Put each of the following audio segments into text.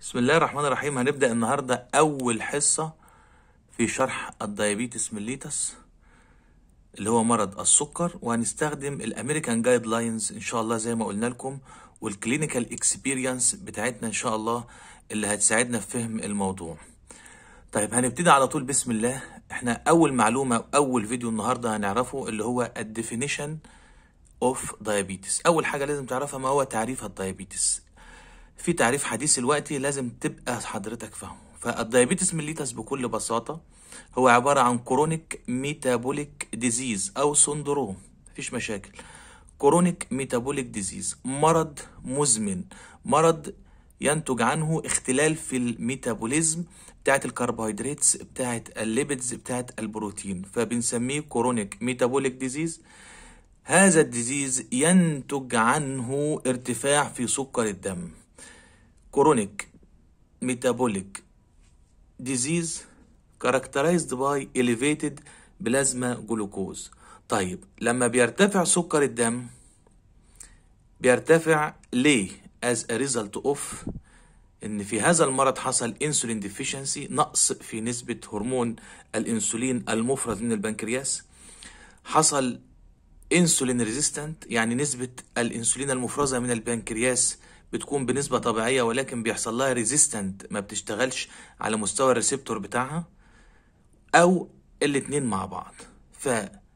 بسم الله الرحمن الرحيم هنبدأ النهاردة أول حصة في شرح الديابيتس ميليتس اللي هو مرض السكر وهنستخدم الامريكان جايد لاينز ان شاء الله زي ما قلنا لكم والكلينيكال اكسبيرينس بتاعتنا ان شاء الله اللي هتساعدنا في فهم الموضوع طيب هنبتدي على طول بسم الله احنا اول معلومة اول فيديو النهاردة هنعرفه اللي هو الديفينيشن اوف diabetes اول حاجة لازم تعرفها ما هو تعريف الديابيتس في تعريف حديث الوقت لازم تبقى حضرتك فاهمه فالديابيتس ميليتس بكل بساطة هو عبارة عن كرونيك ميتابوليك ديزيز أو سندروم مفيش مشاكل كرونيك ميتابوليك ديزيز مرض مزمن مرض ينتج عنه اختلال في الميتابوليزم بتاعت الكربوهيدراتس بتاعت الليبيدز بتاعت البروتين فبنسميه كرونيك ميتابوليك ديزيز هذا الديزيز ينتج عنه ارتفاع في سكر الدم كرونيك metabolic disease characterized by elevated plasma glucose طيب لما بيرتفع سكر الدم بيرتفع ليه as a result of ان في هذا المرض حصل انسولين ديفيشنسي نقص في نسبة هرمون الانسولين المفرز من البنكرياس حصل انسولين ريزيستنت يعني نسبة الانسولين المفرزة من البنكرياس بتكون بنسبة طبيعية ولكن بيحصل لها ريزيستنت ما بتشتغلش على مستوى الريسبتور بتاعها او الاتنين مع بعض ف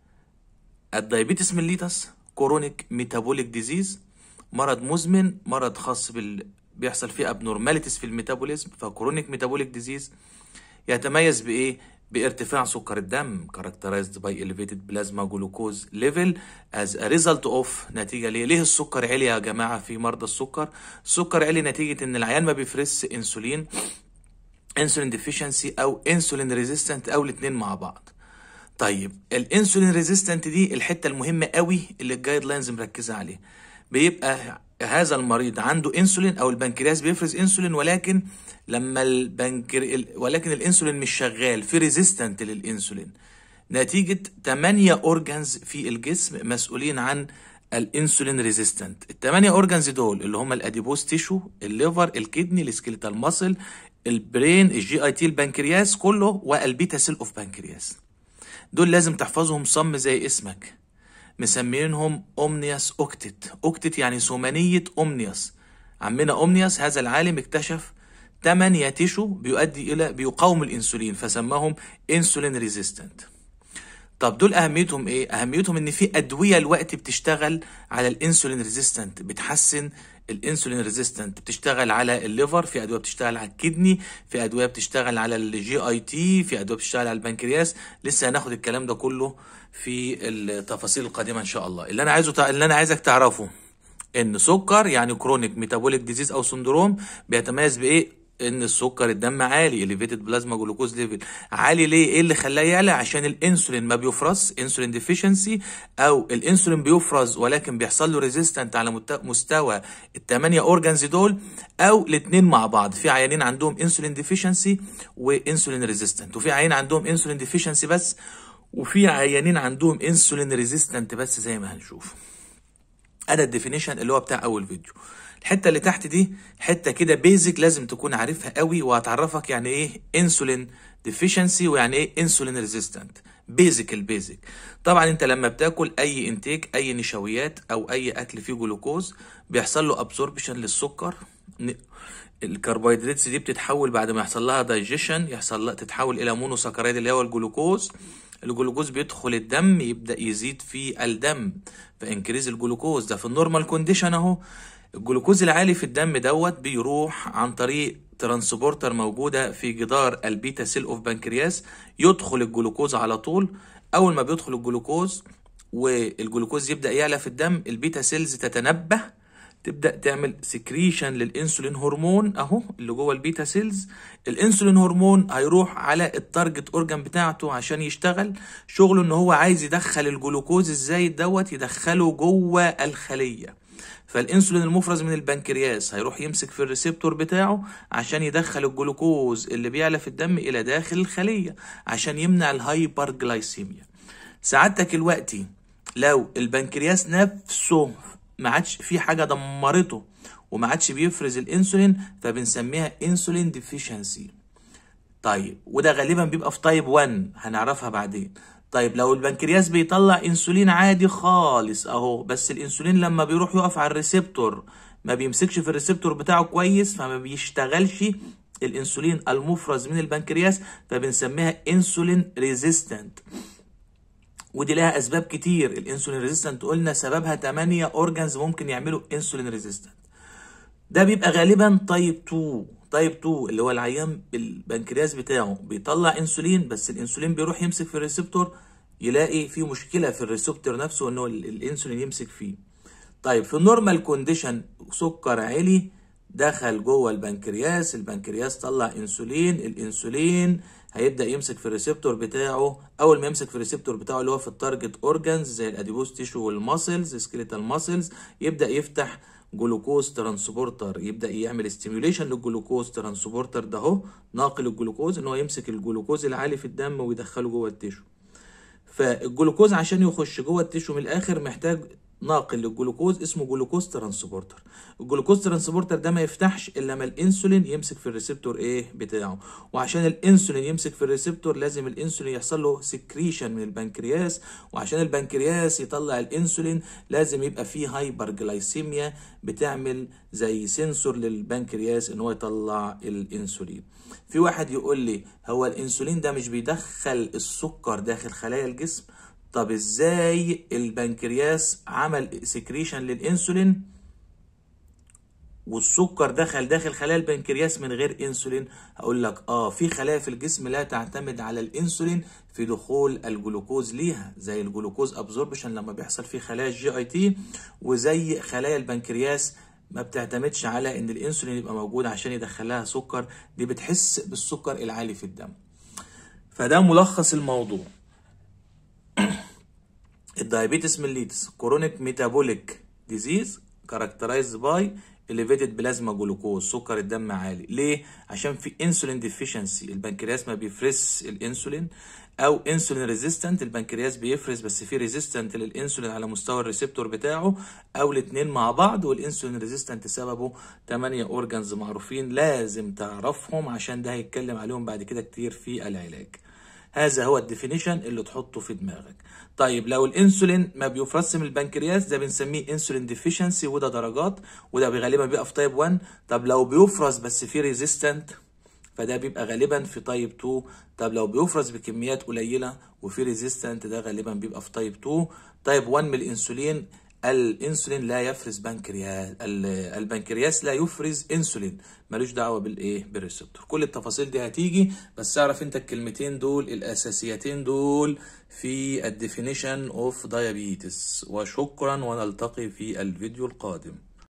الدايابيتس ميليتس كورونيك ميتابوليك ديزيز مرض مزمن مرض خاص بال بيحصل فيه ابنورماليتيز في الميتابوليزم فكورونيك ميتابوليك ديزيز يتميز بايه بارتفاع سكر الدم characterized by elevated plasma glucose level as a result of نتيجة ليه؟ ليه السكر عالي يا جماعة في مرضى السكر؟ السكر عالي نتيجة إن العيان ما بيفرزش انسولين انسولين ديفيشنسي أو انسولين ريزيستنت أو الاتنين مع بعض. طيب الانسولين ريزيستنت دي الحتة المهمة قوي اللي الجايد لاينز مركزة عليه. بيبقى هذا المريض عنده انسولين او البنكرياس بيفرز انسولين ولكن لما البنكر ولكن الانسولين مش شغال في ريزيستنت للانسولين نتيجة 8 اورجانز في الجسم مسؤولين عن الانسولين ريزيستنت الثمانية اورجانز دول اللي هم الاديبوز تيشو الليفر الكدني السكيليتال ماسل البرين الجي اي تي البنكرياس كله والبيتا سيل اوف بنكرياس دول لازم تحفظهم صم زي اسمك مسمينهم اومنياس اوكتت اوكتت يعني ثمانية اومنياس عمنا اومنياس هذا العالم اكتشف 8 تيشو بيؤدي الى بيقاوم الانسولين فسماهم انسولين ريزيستنت طب دول اهميتهم ايه اهميتهم ان في ادويه الوقت بتشتغل على الانسولين ريزيستنت بتحسن الانسولين ريزيستنت بتشتغل على الليفر في ادويه بتشتغل على الكدني في ادويه بتشتغل على الجي اي تي في ادويه بتشتغل على البنكرياس لسه هناخد الكلام ده كله في التفاصيل القادمه ان شاء الله اللي انا عايزه تع... اللي انا عايزك تعرفه ان سكر يعني كرونيك ميتابوليك ديزيز او سندروم بيتميز بايه ان السكر الدم عالي elevated بلازما جلوكوز ليفل عالي ليه ايه اللي خلاه يعلى عشان الانسولين ما بيفرز انسولين ديفيشنسي او الانسولين بيفرز ولكن بيحصل له ريزيستنت على مستوى الثمانيه اورجانز دول او الاثنين مع بعض في عيانين عندهم انسولين ديفيشنسي وانسولين ريزيستنت وفي عيانين عندهم انسولين ديفيشنسي بس وفي عيانين عندهم انسولين ريزيستنت بس زي ما هنشوف انا الديفينيشن اللي هو بتاع اول فيديو الحته اللي تحت دي حته كده بيزك لازم تكون عارفها قوي وهتعرفك يعني ايه انسولين ديفيشنسي ويعني ايه انسولين ريزيستنت بيزك البيزك طبعا انت لما بتاكل اي انتيك اي نشويات او اي اكل فيه جلوكوز بيحصل له ابسوربشن للسكر الكربوهيدرات دي بتتحول بعد ما يحصل لها دايجيشن يحصل لها تتحول الى مونوساكرايد اللي هو الجلوكوز الجلوكوز بيدخل الدم يبدا يزيد في الدم فانكريز الجلوكوز ده في النورمال كونديشن اهو الجلوكوز العالي في الدم دوت بيروح عن طريق ترانسبورتر موجوده في جدار البيتا سيل اوف بنكرياس يدخل الجلوكوز على طول اول ما بيدخل الجلوكوز والجلوكوز يبدا يعلى في الدم البيتا سيلز تتنبه تبدا تعمل سكريشن للانسولين هرمون اهو اللي جوه البيتا سيلز الانسولين هرمون هيروح على التارجت اورجان بتاعته عشان يشتغل شغله ان هو عايز يدخل الجلوكوز الزايد دوت يدخله جوه الخليه فالانسولين المفرز من البنكرياس هيروح يمسك في الريسبتور بتاعه عشان يدخل الجلوكوز اللي بيعلى في الدم الى داخل الخليه عشان يمنع الهايبر جلايسيميا سعادتك الوقتي لو البنكرياس نفسه ما عادش في حاجه دمرته وما عادش بيفرز الانسولين فبنسميها انسولين ديفيشنسي طيب وده غالبا بيبقى في تايب 1 هنعرفها بعدين طيب لو البنكرياس بيطلع انسولين عادي خالص اهو بس الانسولين لما بيروح يقف على الريسبتور ما بيمسكش في الريسبتور بتاعه كويس فما بيشتغلش الانسولين المفرز من البنكرياس فبنسميها انسولين ريزيستنت ودي لها اسباب كتير الانسولين ريزيستنت قلنا سببها 8 اورجانز ممكن يعملوا انسولين ريزيستنت ده بيبقى غالبا تايب 2 تايب 2 اللي هو العيان البنكرياس بتاعه بيطلع انسولين بس الانسولين بيروح يمسك في الريسبتور يلاقي في مشكله في الريسبتور نفسه ان هو الانسولين يمسك فيه طيب في النورمال كونديشن سكر عالي دخل جوه البنكرياس البنكرياس طلع انسولين الانسولين هيبدا يمسك في الريسبتور بتاعه اول ما يمسك في الريسبتور بتاعه اللي هو في التارجت اورجانز زي الاديبوس تيشو والماسلز سكيليتال ماسلز يبدا يفتح جلوكوز ترانسبورتر يبدا يعمل ستيميوليشن للجلوكوز ترانسبورتر ده اهو ناقل الجلوكوز ان هو يمسك الجلوكوز العالي في الدم ويدخله جوه التيشو فالجلوكوز عشان يخش جوه التيشو من الاخر محتاج ناقل للجلوكوز اسمه جلوكوز ترانسبورتر الجلوكوز ترانسبورتر ده ما يفتحش الا لما الانسولين يمسك في الريسبتور ايه بتاعه وعشان الانسولين يمسك في الريسبتور لازم الانسولين يحصل له سكريشن من البنكرياس وعشان البنكرياس يطلع الانسولين لازم يبقى فيه هايبر جلايسيميا بتعمل زي سنسور للبنكرياس ان هو يطلع الانسولين في واحد يقول لي هو الانسولين ده مش بيدخل السكر داخل خلايا الجسم طب ازاي البنكرياس عمل سكريشن للانسولين والسكر دخل داخل خلايا البنكرياس من غير انسولين هقول لك اه في خلايا في الجسم لا تعتمد على الانسولين في دخول الجلوكوز ليها زي الجلوكوز ابزوربشن لما بيحصل في خلايا الجي اي تي وزي خلايا البنكرياس ما بتعتمدش على ان الانسولين يبقى موجود عشان يدخلها سكر دي بتحس بالسكر العالي في الدم فده ملخص الموضوع الدايابيتس ميليتس كرونيك ميتابوليك ديزيز كاركترايز باي elevated بلازما جلوكوز سكر الدم عالي ليه عشان في انسولين ديفيشنسي البنكرياس ما بيفرز الانسولين او انسولين ريزيستنت البنكرياس بيفرز بس في ريزيستنت للانسولين على مستوى الريسبتور بتاعه او الاثنين مع بعض والانسولين ريزيستنت سببه 8 اورجانز معروفين لازم تعرفهم عشان ده هيتكلم عليهم بعد كده كتير في العلاج هذا هو الديفينيشن اللي تحطه في دماغك طيب لو الانسولين ما بيفرز من البنكرياس ده بنسميه انسولين ديفيشنسي وده درجات وده غالبا بيبقى في تايب 1 طب لو بيفرز بس في ريزيستنت فده بيبقى غالبا في تايب 2 طب لو بيفرز بكميات قليله وفي ريزيستنت ده غالبا بيبقى في تايب 2 تايب 1 من الانسولين الانسولين لا يفرز بنكرياس البنكرياس لا يفرز انسولين ملوش دعوه بالايه بالريسبتور كل التفاصيل دي هتيجي بس اعرف انت الكلمتين دول الاساسيتين دول في الديفينيشن اوف دايابيتس وشكرا ونلتقي في الفيديو القادم